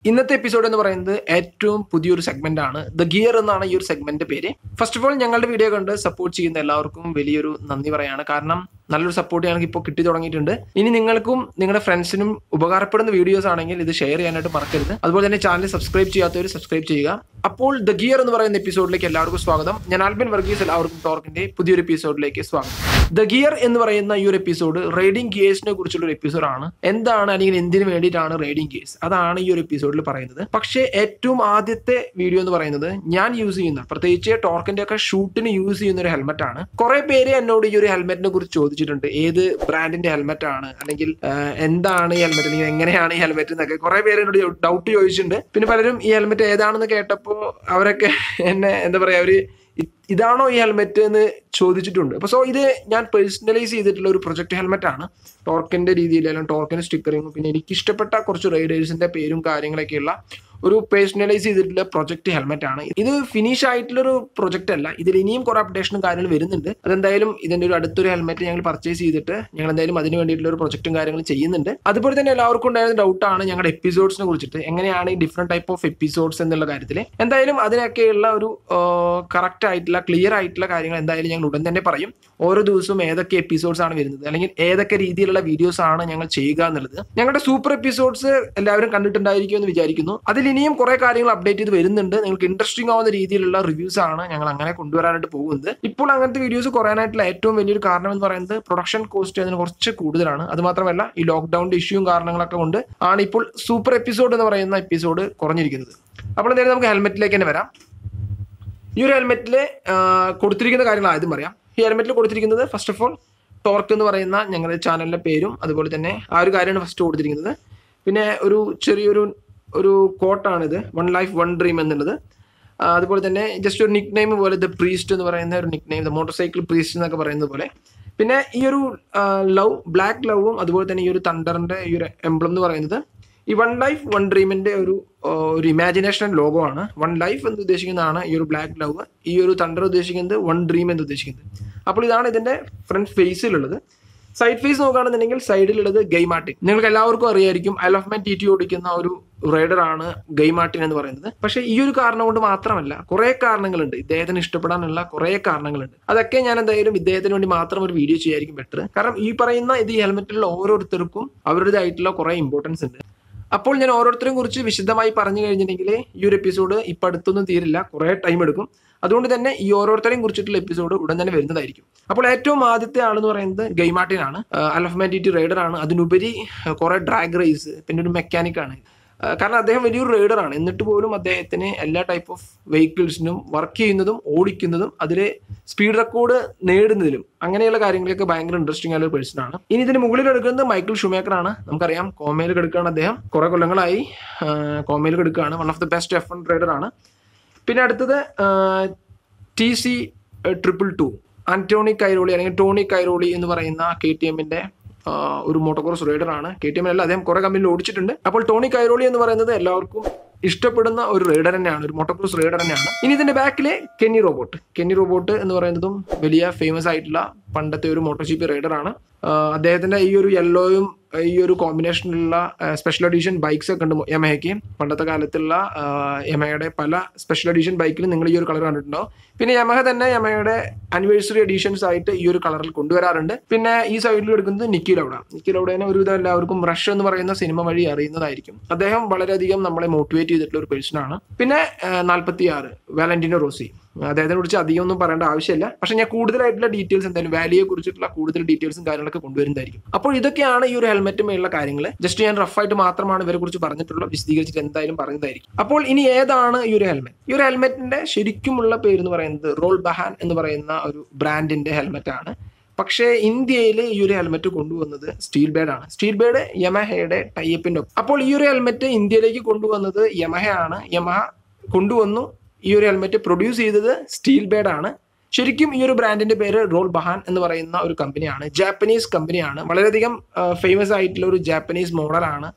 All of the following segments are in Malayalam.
ഇന്നത്തെ എപ്പിസോഡ് എന്ന് പറയുന്നത് ഏറ്റവും പുതിയൊരു സെഗ്മെന്റ് ആണ് ദ ഗിയർ എന്നാണ് ഈ ഒരു സെഗ്മെന്റ് പേര് ഫസ്റ്റ് ഓഫ് ഓൾ ഞങ്ങളുടെ വീഡിയോ കണ്ട് സപ്പോർട്ട് ചെയ്യുന്ന എല്ലാവർക്കും വലിയൊരു നന്ദി പറയാണ് കാരണം നല്ലൊരു സപ്പോർട്ട് ഞങ്ങൾക്ക് ഇപ്പോൾ കിട്ടി തുടങ്ങിയിട്ടുണ്ട് ഇനി നിങ്ങൾക്കും നിങ്ങളുടെ ഫ്രണ്ട്സിനും ഉപകാരപ്പെടുന്ന വീഡിയോസ് ആണെങ്കിൽ ഇത് ഷെയർ ചെയ്യാനായിട്ട് മറക്കരുത് അതുപോലെ തന്നെ ചാനൽ സബ്സ്ക്രൈബ് ചെയ്യാത്തവർ സബ്സ്ക്രൈബ് ചെയ്യുക അപ്പോൾ ദ ഗിയർ എന്ന് പറയുന്ന എപ്പിസോഡിലേക്ക് എല്ലാവർക്കും സ്വാഗതം ഞാൻ ആൽബിൻ വർഗീസ് എല്ലാവർക്കും ടോർക്കിന്റെ പുതിയൊരു എപ്പിസോഡിലേക്ക് സ്വാഗതം ദ ഗിയർ എന്ന് പറയുന്ന ഈ ഒരു എപ്പിസോഡ് റൈഡിംഗ് ഗിയേഴ്സിനെ കുറിച്ചുള്ള ഒരു എപ്പിസോഡാണ് എന്താണ് അല്ലെങ്കിൽ എന്തിനു വേണ്ടിയിട്ടാണ് റൈഡിംഗ് ഗിയേഴ്സ് അതാണ് ഈ ഒരു എപ്പിസോഡിൽ പറയുന്നത് പക്ഷേ ഏറ്റവും ആദ്യത്തെ വീഡിയോ എന്ന് പറയുന്നത് ഞാൻ യൂസ് ചെയ്യുന്ന പ്രത്യേകിച്ച് ടോർക്കിന്റെ ഒക്കെ ഷൂട്ടിന് യൂസ് ചെയ്യുന്ന ഒരു ഹെൽമെറ്റ് ആണ് കുറെ പേര് എന്നോട് ഈ ഒരു ഹെൽമെറ്റിനെ കുറിച്ച് ചോദിച്ചിട്ടുണ്ട് ഏത് ബ്രാൻഡിന്റെ ഹെൽമെറ്റ് ആണ് അല്ലെങ്കിൽ ആ, എന്താണ് ഈ ഹെൽമെറ്റ് അല്ലെങ്കിൽ എങ്ങനെയാണ് ഈ ഹെൽമെറ്റ് എന്നൊക്കെ കുറെ പേര് എന്നോട് ഡൗട്ട് ചോദിച്ചിട്ടുണ്ട് പിന്നെ പലരും ഈ ഹെൽമെറ്റ് ഏതാണെന്ന് കേട്ടപ്പോൾ അവരൊക്കെ എന്നെ എന്താ പറയാ അവര് ഇ- ഇതാണോ ഈ ഹെൽമെറ്റ് എന്ന് ചോദിച്ചിട്ടുണ്ട് അപ്പോൾ സോ ഇത് ഞാൻ പേഴ്സണലൈസ് ചെയ്തിട്ടുള്ള ഒരു പ്രൊജക്ട് ഹെൽമെറ്റ് ആണ് ടോർക്കിന്റെ രീതിയിൽ അല്ലെങ്കിൽ ടോർക്കിന്റെ സ്റ്റിക്കറിങ്ങും പിന്നെ എനിക്ക് ഇഷ്ടപ്പെട്ട കുറച്ച് റൈഡേഴ്സിന്റെ പേരും കാര്യങ്ങളൊക്കെയുള്ള ഒരു പേഴ്സണലൈസ് ചെയ്തിട്ടുള്ള പ്രൊജക്ട് ഹെൽമെറ്റ് ആണ് ഇത് ഫിനിഷ് ആയിട്ടുള്ള ഒരു പ്രൊജക്ട് അല്ല ഇതിൽ ഇനിയും കുറെ അപ്ഡേഷനും കാര്യങ്ങളും വരുന്നുണ്ട് അതെന്തായാലും ഇതിന്റെ ഒരു അടുത്തൊരു ഹെൽമെറ്റ് ഞങ്ങൾ പർച്ചേസ് ചെയ്തിട്ട് ഞങ്ങൾ എന്തായാലും അതിന് വേണ്ടിയിട്ടുള്ള ഒരു പ്രൊജക്റ്റും കാര്യങ്ങളും ചെയ്യുന്നുണ്ട് അതുപോലെ തന്നെ എല്ലാവർക്കും ഉണ്ടായിരുന്ന ഡൗട്ടാണ് ഞങ്ങളുടെ എപ്പിസോഡ്സിനെ കുറിച്ചിട്ട് എങ്ങനെയാണ് ഈ ഡിഫറെന്റ് ടൈപ്പ് ഓഫ് എപ്പിസോഡ്സ് എന്നുള്ള കാര്യത്തിൽ എന്തായാലും അതിനൊക്കെയുള്ള ഒരു കറക്റ്റ് ആയിട്ടുള്ള ക്ലിയർ ആയിട്ടുള്ള കാര്യങ്ങൾ എന്തായാലും ഞങ്ങൾ ഉടൻ തന്നെ പറയും ഓരോ ദിവസവും ഏതൊക്കെ എപ്പിസോഡ്സ് ആണ് വരുന്നത് അല്ലെങ്കിൽ ഏതൊക്കെ രീതിയിലുള്ള വീഡിയോസ് ആണ് ഞങ്ങൾ ചെയ്യുക എന്നുള്ളത് ഞങ്ങളുടെ സൂപ്പർ എപ്പിസോഡ്സ് എല്ലാവരും കണ്ടിട്ടുണ്ടായിരിക്കും എന്ന് വിചാരിക്കുന്നു അതിൽ ഇനിയും കുറെ കാര്യങ്ങൾ അപ്ഡേറ്റ് ചെയ്ത് വരുന്നുണ്ട് നിങ്ങൾക്ക് ഇൻട്രസ്റ്റിംഗ് ആവുന്ന രീതിയിലുള്ള റിവ്യൂസ് ആണ് ഞങ്ങൾ അങ്ങനെ കൊണ്ടുവരാനായിട്ട് പോകുന്നത് ഇപ്പോൾ അങ്ങനത്തെ വീഡിയോസ് കുറയാനായിട്ടുള്ള ഏറ്റവും വലിയൊരു കാരണം എന്ന് പറയുന്നത് പ്രൊഡക്ഷൻ കോസ്റ്റ് അതിന് കുറച്ച് കൂടുതലാണ് അത് മാത്രമല്ല ഈ ലോക്ക്ഡൌണിന്റെ ഇഷ്യൂവും കാരണങ്ങളൊക്കെ കൊണ്ട് ആണ് ഇപ്പോൾ സൂപ്പർ എപ്പിസോഡ് എന്ന് പറയുന്ന എപ്പിസോഡ് കുറഞ്ഞിരിക്കുന്നത് അപ്പോൾ എന്തായാലും നമുക്ക് ഹെൽമെറ്റിലേക്ക് തന്നെ വരാം ഈ ഒരു ഹെൽമെറ്റിൽ കൊടുത്തിരിക്കുന്ന കാര്യങ്ങൾ ആദ്യം പറയാം ഈ ഹെൽമെറ്റിൽ കൊടുത്തിരിക്കുന്നത് ഫസ്റ്റ് ഓഫ് ഓൾ ടോർക്ക് എന്ന് പറയുന്ന ഞങ്ങളുടെ ചാനലിന്റെ പേരും അതുപോലെ തന്നെ ആ ഒരു കാര്യമാണ് ഫസ്റ്റ് കൊടുത്തിരിക്കുന്നത് പിന്നെ ഒരു ചെറിയൊരു ഒരു കോട്ടാണിത് വൺ ലൈഫ് വൺ ഡ്രീം എന്നുള്ളത് ആ, അതുപോലെ തന്നെ ജസ്റ്റ് ഒരു നിക് നെയിം പോലെ ദ പ്രീസ്റ്റ് എന്ന് പറയുന്ന ഒരു nickname the motorcycle priest എന്നൊക്കെ പറയുന്നത് പോലെ പിന്നെ ഈ ഒരു ലവ് ബ്ലാക്ക് ലവും അതുപോലെ തന്നെ ഈ ഒരു തണ്ടറിന്റെ ഈ ഒരു എംബ്ലം എന്ന് പറയുന്നത് ഈ വൺ ലൈഫ് വൺ ഡ്രീമിന്റെ ഒരു ആ, ഒരു ഇമാജിനേഷൻ ലോഗോ ആണ് വൺ ലൈഫ് എന്ന് ഉദ്ദേശിക്കുന്നതാണ് ഈ ഒരു ബ്ലാക്ക് ലവ് ഈ ഒരു തണ്ടർ ഉദ്ദേശിക്കുന്നത് വൺ ഡ്രീം എന്ന് ഉദ്ദേശിക്കുന്നത് അപ്പോൾ ഇതാണ് ഇതിന്റെ ഫ്രണ്ട് ഫേസിലുള്ളത് സൈഡ് ഫേസ് നോക്കുകയാണെന്നുണ്ടെങ്കിൽ സൈഡിലുള്ളത് ഗെയ്മാർട്ടിൻ നിങ്ങൾക്ക് എല്ലാവർക്കും അറിയായിരിക്കും ഐ ലവ് മാൻ ടി ടി ഓടിക്കുന്ന ഒരു റൈഡർ ആണ് ഗെയ്മാർട്ടിൻ എന്ന് പറയുന്നത് പക്ഷേ ഈ ഒരു കാരണം കൊണ്ട് മാത്രമല്ല കുറെ കാരണങ്ങളുണ്ട് ഇദ്ദേഹത്തിന് ഇഷ്ടപ്പെടാനുള്ള കുറെ കാരണങ്ങളുണ്ട് അതൊക്കെ ഞാൻ എന്തായാലും ഇദ്ദേഹത്തിന് വേണ്ടി മാത്രം ഒരു വീഡിയോ ചെയ്യായിരിക്കും ബെറ്റർ കാരണം ഈ പറയുന്ന ഇത് ഈ ഹെൽമെറ്റിലുള്ള ഓരോരുത്തർക്കും അവരുടേതായിട്ടുള്ള കുറെ ഇമ്പോർട്ടൻസ് ഉണ്ട് അപ്പോൾ ഞാൻ ഓരോരുത്തരെയും കുറിച്ച് വിശദമായി പറഞ്ഞു കഴിഞ്ഞിട്ടുണ്ടെങ്കിൽ ഈ ഒരു എപ്പിസോഡ് ഇപ്പം അടുത്തൊന്നും തീരില്ല കുറേ ടൈം എടുക്കും അതുകൊണ്ട് തന്നെ ഈ ഓരോരുത്തരെയും കുറിച്ചിട്ടുള്ള എപ്പിസോഡ് ഉടൻ തന്നെ വരുന്നതായിരിക്കും അപ്പോൾ ഏറ്റവും ആദ്യത്തെ ആളെന്ന് പറയുന്നത് ഗെയ്മാർട്ടിൻ ആണ് അലഫ്മാൻറ്റി റൈഡർ ആണ് അതിനുപരി കുറെ ഡ്രാഗ് റേസ് പിന്നെ ഒരു മെക്കാനിക് ആണ് ആ, കാരണം അദ്ദേഹം വലിയൊരു റൈഡർ ആണ് എന്നിട്ട് പോലും അദ്ദേഹത്തിന് എല്ലാ ടൈപ്പ് ഓഫ് വെഹിക്കിൾസിനും വർക്ക് ചെയ്യുന്നതും ഓടിക്കുന്നതും അതിൽ സ്പീഡ് റെക്കോർഡ് നേടുന്നതിലും അങ്ങനെയുള്ള കാര്യങ്ങളൊക്കെ ഭയങ്കര ഇൻട്രസ്റ്റിംഗ് ആയ ഒരു പേഴ്സൺ ആണ് ഇനി ഇതിന് മുകളിൽ എടുക്കുന്നത് മൈക്കിൾ ഷുമേക്കർ ആണ് നമുക്കറിയാം കോമയിൽ കിടക്കുകയാണ് അദ്ദേഹം കുറെ കൊല്ലങ്ങളായി ആ, കോമയിൽ കിടക്കുകയാണ് one of the best F one rider ആണ് പിന്നെ അടുത്തത് T C triple two Antonio Cairoli അല്ലെങ്കിൽ ടോണി കൈറോളി എന്ന് പറയുന്ന കെ ടി എമ്മിന്റെ ഒരു മോട്ടോക്രോസ് റൈഡർ ആണ് കെ ടി എമ്മിലല്ല അദ്ദേഹം കുറെ കമ്പനിയിൽ ഓടിച്ചിട്ടുണ്ട് അപ്പോൾ ടോണി കൈറോളി എന്ന് പറയുന്നത് എല്ലാവർക്കും ഇഷ്ടപ്പെടുന്ന ഒരു റൈഡർ തന്നെയാണ് ഒരു മോട്ടോക്രോസ് റൈഡർ തന്നെയാണ് ഇനി ഇതിന്റെ ബാക്കിൽ കെന്നി റോബോട്ട് കെന്നി റോബോട്ട് എന്ന് പറയുന്നതും വലിയ ഫേമസ് ആയിട്ടുള്ള പണ്ടത്തെ ഒരു മോട്ടോർ ജീപ്പ് റൈഡർ ആണ് ആഹ് അദ്ദേഹത്തിന്റെ ഈ ഒരു യെല്ലോയും ഈ ഒരു കോമ്പിനേഷനിലുള്ള സ്പെഷ്യൽ എഡിഷൻ ബൈക്സ് ഒക്കെ ഉണ്ട് യമഹയ്ക്ക് പണ്ടത്തെ കാലത്തുള്ള യമഹയുടെ പല സ്പെഷ്യൽ എഡിഷൻ ബൈക്കിലും നിങ്ങൾ ഈ ഒരു കളർ കണ്ടിട്ടുണ്ടാവും പിന്നെ യമഹ തന്നെ യമഹയുടെ ആനിവേഴ്സറി എഡിഷൻസ് ആയിട്ട് ഈ ഒരു കളറിൽ കൊണ്ടുവരാറുണ്ട് പിന്നെ ഈ സൈഡിൽ എടുക്കുന്നത് നിക്കി ലൗഡ നിക്കി ലൗഡേനെ ഒരുവിധം എല്ലാവർക്കും റഷ് എന്ന് പറയുന്ന സിനിമ വഴി അറിയുന്നതായിരിക്കും അദ്ദേഹം വളരെയധികം നമ്മളെ മോട്ടിവേറ്റ് ചെയ്തിട്ടുള്ള ഒരു പേഴ്സൺ ആണ് പിന്നെ നാൽപ്പത്തി ആറ് വാലന്റിനോ റോസി അദ്ദേഹത്തിനെ കുറിച്ച് അധികം ഒന്നും പറയേണ്ട ആവശ്യമില്ല പക്ഷെ ഞാൻ കൂടുതലായിട്ടുള്ള ഡീറ്റെയിൽസ് എന്തായാലും വാലിയെ കുറിച്ചിട്ടുള്ള കൂടുതൽ ഡീറ്റെയിൽസും കാര്യങ്ങളൊക്കെ കൊണ്ടുവരുന്നതായിരിക്കും അപ്പോൾ ഇതൊക്കെയാണ് ഈ ഒരു ഹെൽമെറ്റുമേലുള്ള കാര്യങ്ങൾ ജസ്റ്റ് ഞാൻ റഫായിട്ട് മാത്രമാണ് ഇവരെ കുറിച്ച് പറഞ്ഞിട്ടുള്ള വിശദീകരിച്ചിട്ട് എന്തായാലും പറഞ്ഞതായിരിക്കും അപ്പോൾ ഇനി ഏതാണ് ഈ ഒരു ഹെൽമെറ്റ് ഈ ഒരു ഹെൽമെറ്റിന്റെ ശരിക്കുമുള്ള പേര് എന്ന് പറയുന്നത് റോൾ ബഹാൻ എന്ന് പറയുന്ന ഒരു ബ്രാൻഡിന്റെ ഹെൽമെറ്റ് ആണ് പക്ഷേ ഇന്ത്യയിൽ ഈ ഒരു ഹെൽമെറ്റ് കൊണ്ടുവന്നത് സ്റ്റീൽ ബേഡ് ആണ് സ്റ്റീൽ ബേഡ് യമഹയുടെ ടൈപ്പിന്റെ ഒപ്പം അപ്പോൾ ഈ ഒരു ഹെൽമെറ്റ് ഇന്ത്യയിലേക്ക് കൊണ്ടുവന്നത് യമഹയാണ് യമഹ കൊണ്ടുവന്നു ഈ ഒരു ഹെൽമെറ്റ് പ്രൊഡ്യൂസ് ചെയ്തത് സ്റ്റീൽ ബേഡ് ആണ് ശരിക്കും ഈ ഒരു ബ്രാൻഡിന്റെ പേര് റോൾ ബഹാൻ എന്ന് പറയുന്ന ഒരു കമ്പനിയാണ് ജാപ്പനീസ് കമ്പനിയാണ് വളരെയധികം ഫേമസ് ആയിട്ടുള്ള ഒരു ജാപ്പനീസ് മോഡലാണ്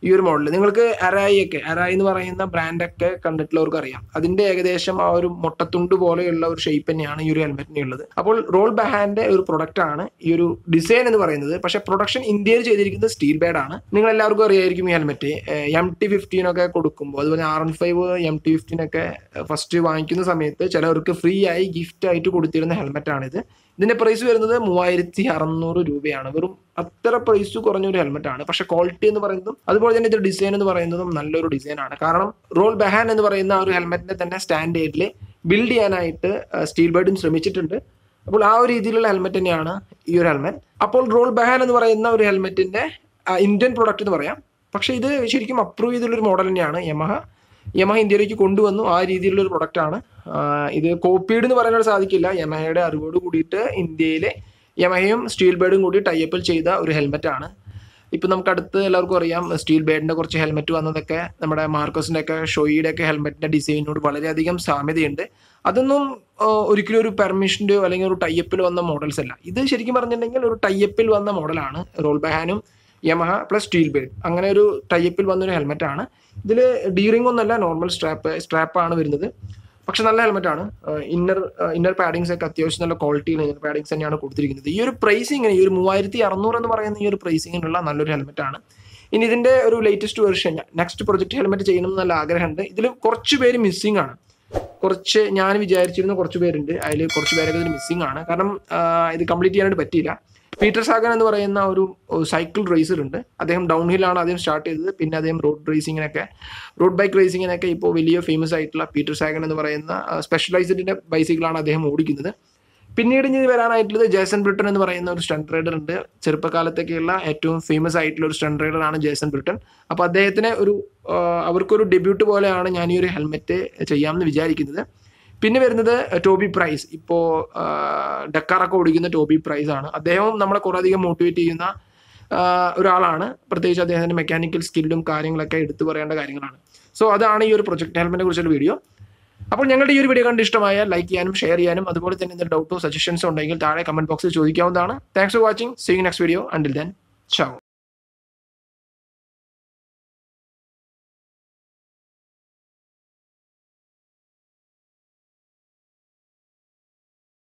ഈ ഒരു മോഡൽ നിങ്ങൾക്ക് അരായി ഒക്കെ അരായി എന്ന് പറയുന്ന ബ്രാൻഡൊക്കെ കണ്ടിട്ടുള്ളവർക്ക് അറിയാം അതിന്റെ ഏകദേശം ആ ഒരു മുട്ടത്തുണ്ട് പോലെയുള്ള ഒരു ഷേപ്പ് തന്നെയാണ് ഈ ഒരു ഹെൽമെറ്റിന് ഉള്ളത് അപ്പോൾ റോൾ ബഹാന്റെ ഒരു പ്രൊഡക്റ്റ് ആണ് ഈ ഒരു ഡിസൈൻ എന്ന് പറയുന്നത് പക്ഷെ പ്രൊഡക്ഷൻ ഇന്ത്യയിൽ ചെയ്തിരിക്കുന്നത് സ്റ്റീൽ ബേഡ് ആണ് നിങ്ങൾ എല്ലാവർക്കും അറിയായിരിക്കും ഈ ഹെൽമെറ്റ് എം ടി ഫിഫ്റ്റീൻ ഒക്കെ കൊടുക്കുമ്പോൾ അതുപോലെ R N five M T fifteen ഒക്കെ ഫസ്റ്റ് വാങ്ങിക്കുന്ന സമയത്ത് ചിലവർക്ക് ഫ്രീ ആയി ഗിഫ്റ്റ് ആയിട്ട് കൊടുത്തിരുന്ന ഹെൽമെറ്റ് ആണിത് ഇതിന്റെ പ്രൈസ് വരുന്നത് മൂവായിരത്തി അറുന്നൂറ് രൂപയാണ് വെറും അത്ര പ്രൈസ് കുറഞ്ഞ ഒരു ഹെൽമെറ്റ് ആണ് പക്ഷെ ക്വാളിറ്റി എന്ന് പറയുന്നതും അതുപോലെ തന്നെ ഇത് ഡിസൈൻ എന്ന് പറയുന്നതും നല്ലൊരു ഡിസൈൻ ആണ് കാരണം റോൾ ബഹാൻ എന്ന് പറയുന്ന ആ ഒരു ഹെൽമെറ്റിനെ തന്നെ സ്റ്റാൻഡേർഡിൽ ബിൽഡ് ചെയ്യാനായിട്ട് സ്റ്റീൽ ബേർഡും ശ്രമിച്ചിട്ടുണ്ട് അപ്പോൾ ആ ഒരു രീതിയിലുള്ള ഹെൽമെറ്റ് തന്നെയാണ് ഈ ഒരു ഹെൽമെറ്റ് അപ്പോൾ റോൾ ബഹാൻ എന്ന് പറയുന്ന ഒരു ഹെൽമെറ്റിന്റെ ഇന്ത്യൻ പ്രൊഡക്റ്റ് എന്ന് പറയാം പക്ഷേ ഇത് ശരിക്കും അപ്രൂവ് ചെയ്തുള്ള ഒരു മോഡൽ തന്നെയാണ് യമഹ യമഹ ഇന്ത്യയിലേക്ക് കൊണ്ടുവന്നു ആ രീതിയിലുള്ള ഒരു പ്രൊഡക്റ്റാണ് ഇത് കോപ്പീഡ് എന്ന് പറയാൻ സാധിക്കില്ല യമഹയുടെ അറിവോട് കൂടിയിട്ട് ഇന്ത്യയിലെ യമഹയും സ്റ്റീൽ ബേർഡും കൂടി ടൈപ്പിൽ ചെയ്ത ഒരു ഹെൽമെറ്റ് ആണ് ഇപ്പം നമുക്ക് അടുത്ത് എല്ലാവർക്കും അറിയാം സ്റ്റീൽ ബേഡിന്റെ കുറച്ച് ഹെൽമെറ്റ് വന്നതൊക്കെ നമ്മുടെ മാർക്കസിന്റെ ഒക്കെ ഷോയുടെ ഒക്കെ ഹെൽമെറ്റിന്റെ ഡിസൈനിനോട് വളരെയധികം സാമ്യതയുണ്ട് അതൊന്നും ഒരിക്കലും ഒരു പെർമിഷൻ്റെയോ അല്ലെങ്കിൽ ഒരു ടൈപ്പിൽ വന്ന മോഡൽസ് അല്ല ഇത് ശരിക്കും പറഞ്ഞിട്ടുണ്ടെങ്കിൽ ഒരു ടൈപ്പിൽ വന്ന മോഡലാണ് റോൾ ബഹാനും യമഹ പ്ലസ് സ്റ്റീൽ ബേഡ് അങ്ങനെ ഒരു ടൈപ്പിൽ വന്നൊരു ഹെൽമെറ്റ് ആണ് ഇതിൽ ഡീറിംഗ് ഒന്നല്ല നോർമൽ സ്ട്രാപ്പ് സ്ട്രാപ്പാണ് വരുന്നത് പക്ഷെ നല്ല ഹെൽമെറ്റ് ആണ് ഇന്നർ ഇന്നർ പാഡിങ്സ് ഒക്കെ അത്യാവശ്യം നല്ല ക്വാളിറ്റിയിൽ ഇന്നർ പാഡിങ്സ് തന്നെയാണ് കൊടുത്തിരിക്കുന്നത് ഈ ഒരു പ്രൈസിങ്ങിന് ഈ ഒരു മൂവായിരത്തി അറുന്നൂറ് എന്ന് പറയുന്ന ഈ ഒരു പ്രൈസിങ്ങിനുള്ള നല്ലൊരു ഹെൽമെറ്റ് ആണ് ഇനി ഇതിന്റെ ഒരു latest version next project helmet ചെയ്യണം എന്ന് നല്ല ആഗ്രഹമുണ്ട് ഇതിൽ കുറച്ച് പേര് മിസ്സിംഗ് ആണ് കുറച്ച് ഞാൻ വിചാരിച്ചിരുന്ന കുറച്ച് പേരുണ്ട് അതിൽ കുറച്ച് പേരൊക്കെ ഇതിൽ മിസ്സിംഗ് ആണ് കാരണം ഇത് കംപ്ലീറ്റ് ചെയ്യാനായിട്ട് പറ്റിയില്ല പീറ്റർ സാഗൻ എന്ന് പറയുന്ന ഒരു സൈക്കിൾ റേസർ ഉണ്ട് അദ്ദേഹം ഡൗൺ ഹില്ലാണ് ആദ്യം സ്റ്റാർട്ട് ചെയ്തത് പിന്നെ അദ്ദേഹം റോഡ് റേസിങ്ങിനൊക്കെ റോഡ് ബൈക്ക് റേസിങ്ങിനൊക്കെ ഇപ്പോൾ വലിയ ഫേമസ് ആയിട്ടുള്ള പീറ്റർ സാഗൻ എന്ന് പറയുന്ന സ്പെഷ്യലൈസ്ഡിന്റെ ബൈസിക്കിളാണ് അദ്ദേഹം ഓടിക്കുന്നത് പിന്നീട് ഇനി വരാനായിട്ടുള്ളത് ജേസൺ ബ്രിട്ടൻ എന്ന് പറയുന്ന ഒരു സ്റ്റണ്ട് റൈഡർ ഉണ്ട് ചെറുപ്പകാലത്തൊക്കെയുള്ള ഏറ്റവും ഫേമസ് ആയിട്ടുള്ള ഒരു സ്റ്റണ്ട് റൈഡർ ആണ് ജേസൺ ബ്രിട്ടൻ അപ്പോൾ അദ്ദേഹത്തിന് ഒരു അവർക്കൊരു ഡെബ്യൂട്ട് പോലെയാണ് ഞാൻ ഈ ഒരു ഹെൽമെറ്റ് ചെയ്യാമെന്ന് വിചാരിക്കുന്നത് പിന്നെ വരുന്നത് ടോബി പ്രൈസ് ഇപ്പോൾ ഡക്കാറൊക്കെ ഓടിക്കുന്ന ടോബി പ്രൈസ് ആണ് അദ്ദേഹവും നമ്മളെ കുറേ അധികം മോട്ടിവേറ്റ് ചെയ്യുന്ന ഒരാളാണ് പ്രത്യേകിച്ച് അദ്ദേഹത്തിൻ്റെ മെക്കാനിക്കൽ സ്കില്ലും കാര്യങ്ങളൊക്കെ എടുത്തു പറയേണ്ട കാര്യങ്ങളാണ് സോ അതാണ് ഈ ഒരു പ്രൊജക്ട് ഹെൽമെറ്റിനെ കുറിച്ചുള്ള വീഡിയോ അപ്പോൾ ഞങ്ങളുടെ ഈ ഒരു വീഡിയോ കണ്ട് ഇഷ്ടമായ ലൈക്ക് ചെയ്യാനും ഷെയർ ചെയ്യാനും അതുപോലെ തന്നെ എന്തെങ്കിലും ഡൗട്ടോ സജഷൻസോ ഉണ്ടെങ്കിൽ താഴെ കമന്റ് ബോക്സിൽ ചോദിക്കാവുന്നതാണ് thanks for watching see next video until then ചാവും